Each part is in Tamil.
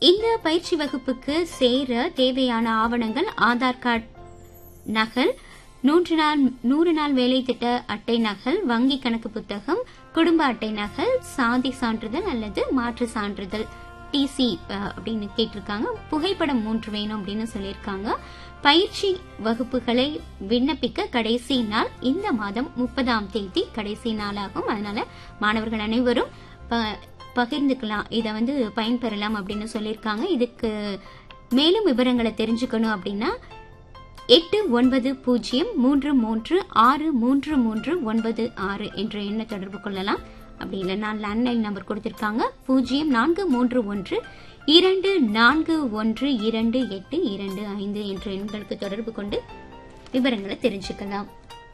இந்த பயிற்சி வகுப்புக்கு சேர தேவையான ஆவணங்கள் ஆதார் கார்டு நகல் நூற்று நாள் நூறு நாள் வேலை திட்ட அட்டை நகல் வங்கி கணக்கு புத்தகம் குடும்ப அட்டை நகல் சாதி சான்றிதழ் அல்லது மாற்று சான்றிதழ் டிசி அப்படின்னு கேட்டிருக்காங்க புகைப்படம் மூன்று வேணும் அப்படின்னு சொல்லியிருக்காங்க பயிற்சி வகுப்புகளை விண்ணப்பிக்க கடைசி நாள் இந்த மாதம் முப்பதாம் தேதி கடைசி நாளாகும் அதனால மாணவர்கள் அனைவரும் ப- பகிர்ந்துக்கலாம் இதை வந்து பயன்பெறலாம் அப்படின்னு சொல்லியிருக்காங்க இதுக்கு மேலும் விவரங்களை தெரிஞ்சுக்கணும் அப்படின்னா எட்டு ஒன்பது பூஜ்ஜியம் மூன்று மூன்று ஆறு மூன்று மூன்று ஒன்பது ஆறு என்ற எண்ணை தொடர்பு கொள்ளலாம் அப்படி இல்லைன்னா லேண்ட்லைன் நம்பர் கொடுத்திருக்காங்க பூஜ்ஜியம் நான்கு மூன்று ஒன்று இரண்டு நான்கு ஒன்று இரண்டு எட்டு இரண்டு ஐந்து என்ற எண்களுக்கு தொடர்பு கொண்டு விவரங்களை தெரிஞ்சுக்கலாம்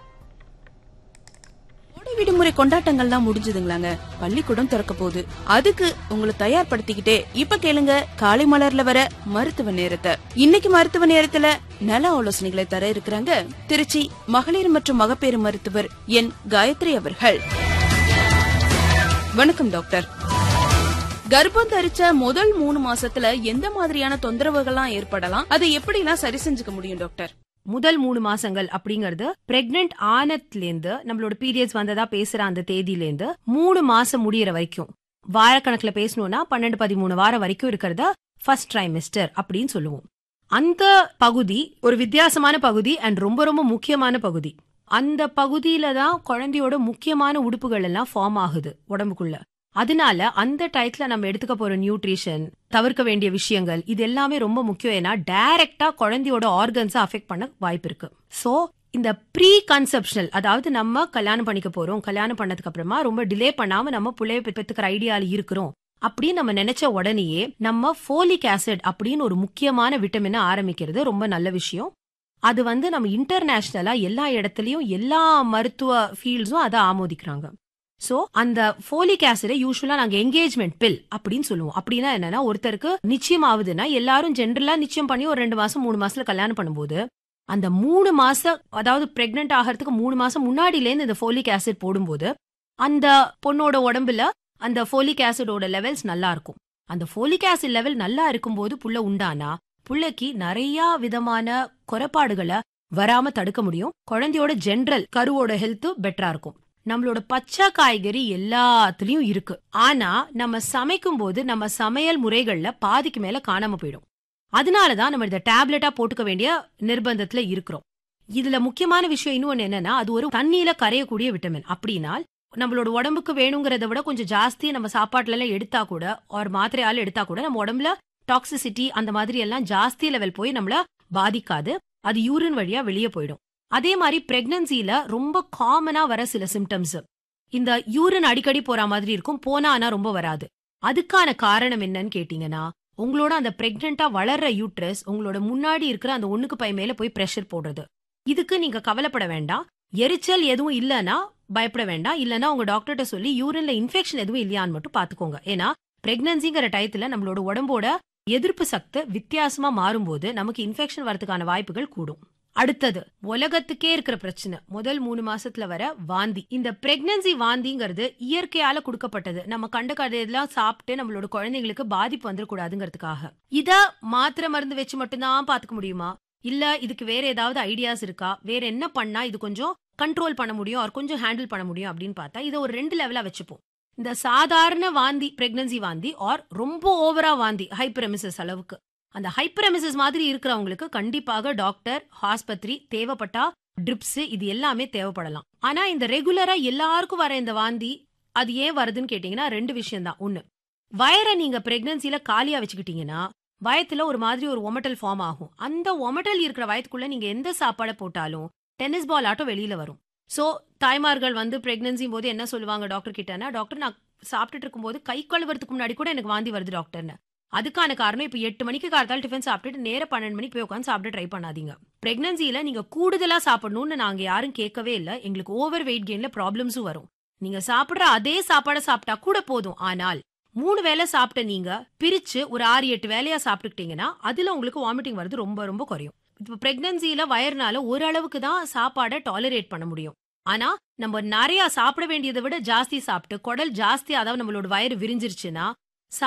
கோடை விடுமுறை கொண்டாட்டங்கள்லாம் முடிஞ்சதுங்களாங்க பள்ளிக்கூடம் திறக்க போகுது அதுக்கு உங்களை தயார்படுத்திக்கிட்டே இப்ப கேளுங்க காலை மலர்ல வர மருத்துவ நேரத்தை இன்னைக்கு மருத்துவ நேரத்துல நல ஆலோசனைகளை தர இருக்கிறாங்க திருச்சி மகளிர் மற்றும் மகப்பேறு மருத்துவர் என் காயத்ரி அவர்கள் வணக்கம் டாக்டர் கர்ப்பம் தரிச்ச முதல் மூணு மாசத்துல எந்த மாதிரியான தொந்தரவுகள்லாம் ஏற்படலாம் அதை எப்படிலாம் சரி செஞ்சுக்க முடியும் டாக்டர் முதல் மூணு மாசங்கள் அப்படிங்கறது பிரெக்னென்ட் ஆனதுல இருந்து நம்மளோட பீரியட்ஸ் வந்ததா பேசுற அந்த தேதியில இருந்து மூணு மாசம் முடியற வரைக்கும் வாரக்கணக்குல பேசணும்னா பன்னெண்டு பதிமூணு வாரம் வரைக்கும் இருக்கிறத ஃபர்ஸ்ட் ட்ரைமிஸ்டர் அப்படின்னு சொல்லுவோம் அந்த பகுதி ஒரு வித்தியாசமான பகுதி அண்ட் ரொம்ப ரொம்ப முக்கியமான பகுதி அந்த பகுதியில தான் குழந்தையோட முக்கியமான உடுப்புகள் எல்லாம் ஃபார்ம் ஆகுது உடம்புக்குள்ள அதனால அந்த டயத்துல நம்ம எடுத்துக்க போற நியூட்ரிஷன் தவிர்க்க வேண்டிய விஷயங்கள் இது எல்லாமே ரொம்ப முக்கியம் ஏன்னா டைரக்டா குழந்தையோட ஆர்கன்ஸை அஃபெக்ட் பண்ண வாய்ப்பு இருக்கு சோ இந்த ப்ரீ கன்செப்ஷனல் அதாவது நம்ம கல்யாணம் பண்ணிக்க போறோம் கல்யாணம் பண்ணதுக்கு அப்புறமா ரொம்ப டிலே பண்ணாம நம்ம பிள்ளைய பெத்துக்கிற ஐடியால இருக்கிறோம் அப்படின்னு நம்ம நினைச்ச உடனேயே நம்ம ஃபோலிக் ஆசிட் அப்படின்னு ஒரு முக்கியமான விட்டமினை ஆரம்பிக்கிறது ரொம்ப நல்ல விஷயம் அது வந்து நம்ம இன்டர்நேஷனலா எல்லா இடத்துலயும் எல்லா மருத்துவ ஃபீல்ட்ஸும் அதை ஆமோதிக்கிறாங்க சோ அந்த ஃபோலிக் ஆசிடை யூஸ்வலா நாங்க என்கேஜ்மெண்ட் பில் அப்படின்னு சொல்லுவோம் அப்படின்னா என்னன்னா ஒருத்தருக்கு நிச்சயம் ஆகுதுன்னா எல்லாரும் ஜென்ரலா நிச்சயம் பண்ணி ஒரு ரெண்டு மாசம் மூணு மாசத்துல கல்யாணம் பண்ணும்போது அந்த மூணு மாசம் அதாவது பிரெக்னென்ட் ஆகிறதுக்கு மூணு மாசம் முன்னாடில இருந்து இந்த ஃபோலிக் ஆசிட் போடும்போது அந்த பொண்ணோட உடம்புல அந்த ஃபோலிக் ஆசிடோட லெவல்ஸ் நல்லா இருக்கும் அந்த ஃபோலிக் ஆசிட் லெவல் நல்லா இருக்கும்போது புள்ள உண்டானா புள்ளைக்கு நிறைய விதமான குறைபாடுகளை வராம தடுக்க முடியும் குழந்தையோட ஜென்ரல் கருவோட ஹெல்த் பெட்டரா இருக்கும் நம்மளோட பச்சை காய்கறி எல்லாத்துலயும் இருக்கு ஆனா நம்ம சமைக்கும் போது நம்ம சமையல் முறைகள்ல பாதிக்கு மேல காணாம போயிடும் அதனாலதான் நம்ம இத டேப்லெட்டா போட்டுக்க வேண்டிய நிர்பந்தத்துல இருக்கிறோம் இதுல முக்கியமான விஷயம் இன்னொன்னு என்னன்னா அது ஒரு தண்ணியில கரையக்கூடிய விட்டமின் அப்படினால் நம்மளோட உடம்புக்கு வேணுங்கிறத விட கொஞ்சம் ஜாஸ்தி நம்ம சாப்பாட்டுல எல்லாம் எடுத்தா கூட ஒரு மாத்திரையால எடுத்தா கூட நம்ம உடம்புல டாக்ஸிசிட்டி அந்த மாதிரி எல்லாம் ஜாஸ்தி லெவல் போய் நம்மள பாதிக்காது அது யூரின் வழியா வெளியே போயிடும் அதே மாதிரி பிரெக்னன்சில ரொம்ப காமனா வர சில சிம்டம்ஸ் இந்த யூரின் அடிக்கடி போற மாதிரி இருக்கும் போனா ஆனா ரொம்ப வராது அதுக்கான காரணம் என்னன்னு கேட்டீங்கன்னா உங்களோட அந்த பிரெக்னெண்டா வளர்ற யூட்ரஸ் உங்களோட முன்னாடி இருக்கிற அந்த ஒண்ணுக்கு பை மேல போய் பிரஷர் போடுறது இதுக்கு நீங்க கவலைப்பட வேண்டாம் எரிச்சல் எதுவும் இல்லனா பயப்பட வேண்டாம் இல்லனா உங்க டாக்டர்கிட்ட சொல்லி யூரின்ல இன்ஃபெக்ஷன் எதுவும் இல்லையான்னு மட்டும் பாத்துக்கோங்க ஏன்னா பிரெக்னன்சிங்கிற டயத்துல நம்மளோட உடம்போட எதிர்ப்பு சக்தி வித்தியாசமா மாறும்போது நமக்கு இன்ஃபெக்ஷன் வரதுக்கான வாய்ப்புகள் கூடும் அடுத்தது உலகத்துக்கே இருக்கிற பிரச்சனை முதல் மூணு மாசத்துல வர வாந்தி இந்த பிரெக்னன்சி வாந்திங்கிறது இயற்கையால கொடுக்கப்பட்டது நம்ம கண்ட கதையெல்லாம் சாப்பிட்டு நம்மளோட குழந்தைங்களுக்கு பாதிப்பு வந்துடக்கூடாதுங்கிறதுக்காக இத மாத்திரை மருந்து வச்சு மட்டும்தான் பாத்துக்க முடியுமா இல்ல இதுக்கு வேற ஏதாவது ஐடியாஸ் இருக்கா வேற என்ன பண்ணா இது கொஞ்சம் கண்ட்ரோல் பண்ண முடியும் ஆர் கொஞ்சம் ஹேண்டில் பண்ண முடியும் அப்படின்னு பார்த்தா இதை ஒரு ரெண்டு லெவலா வச்சுப்போம் இந்த சாதாரண வாந்தி பிரெக்னன்சி வாந்தி ஆர் ரொம்ப ஓவரா வாந்தி ஹைப்பரமிசஸ் அளவுக்கு அந்த ஹைப்பரமிசஸ் மாதிரி இருக்கிறவங்களுக்கு கண்டிப்பாக டாக்டர் ஆஸ்பத்திரி தேவைப்பட்டா ட்ரிப்ஸ் இது எல்லாமே தேவைப்படலாம் ஆனா இந்த ரெகுலரா எல்லாருக்கும் வர இந்த வாந்தி அது ஏன் வருதுன்னு கேட்டீங்கன்னா ரெண்டு விஷயம் தான் ஒண்ணு வயரை நீங்க பிரெக்னன்சில காலியா வச்சுக்கிட்டீங்கன்னா வயத்துல ஒரு மாதிரி ஒரு ஒமட்டல் ஃபார்ம் ஆகும் அந்த ஒமட்டல் இருக்கிற வயத்துக்குள்ள நீங்க எந்த சாப்பாடை போட்டாலும் டென்னிஸ் பால் ஆட்டம் வெளியில வரும் சோ தாய்மார்கள் வந்து பிரெக்னன்சி போது என்ன சொல்லுவாங்க டாக்டர் கிட்டனா டாக்டர் நான் சாப்பிட்டுட்டு இருக்கும்போது கை கழுவுறதுக்கு முன்னாடி கூட எனக்கு வாந்தி வருது டாக்டர்னு அதுக்கான காரணம் இப்ப எட்டு மணிக்கு காலத்தால் டிஃபன் சாப்பிட்டுட்டு நேர பன்னெண்டு மணிக்கு போய் உட்காந்து சாப்பிட்டு ட்ரை பண்ணாதீங்க பிரெக்னன்சில நீங்க கூடுதலா சாப்பிடணும்னு நாங்க யாரும் கேட்கவே இல்ல எங்களுக்கு ஓவர் வெயிட் கெயின்ல ப்ராப்ளம்ஸும் வரும் நீங்க சாப்பிடுற அதே சாப்பாடை சாப்பிட்டா கூட போதும் ஆனால் மூணு வேளை சாப்பிட்ட நீங்க பிரிச்சு ஒரு ஆறு எட்டு வேலையா சாப்பிட்டுக்கிட்டீங்கன்னா அதுல உங்களுக்கு வாமிட்டிங் வருது ரொம்ப ரொம்ப குறையும் இப்ப பிரெக்னன்சில வயர்னால ஓரளவுக்கு தான் சாப்பாடை டாலரேட் பண்ண முடியும் ஆனா நம்ம நிறைய சாப்பிட வேண்டியதை விட ஜாஸ்தி சாப்பிட்டு குடல் ஜாஸ்தி அதாவது நம்மளோட வயிறு விரிஞ்சிருச்சுன்னா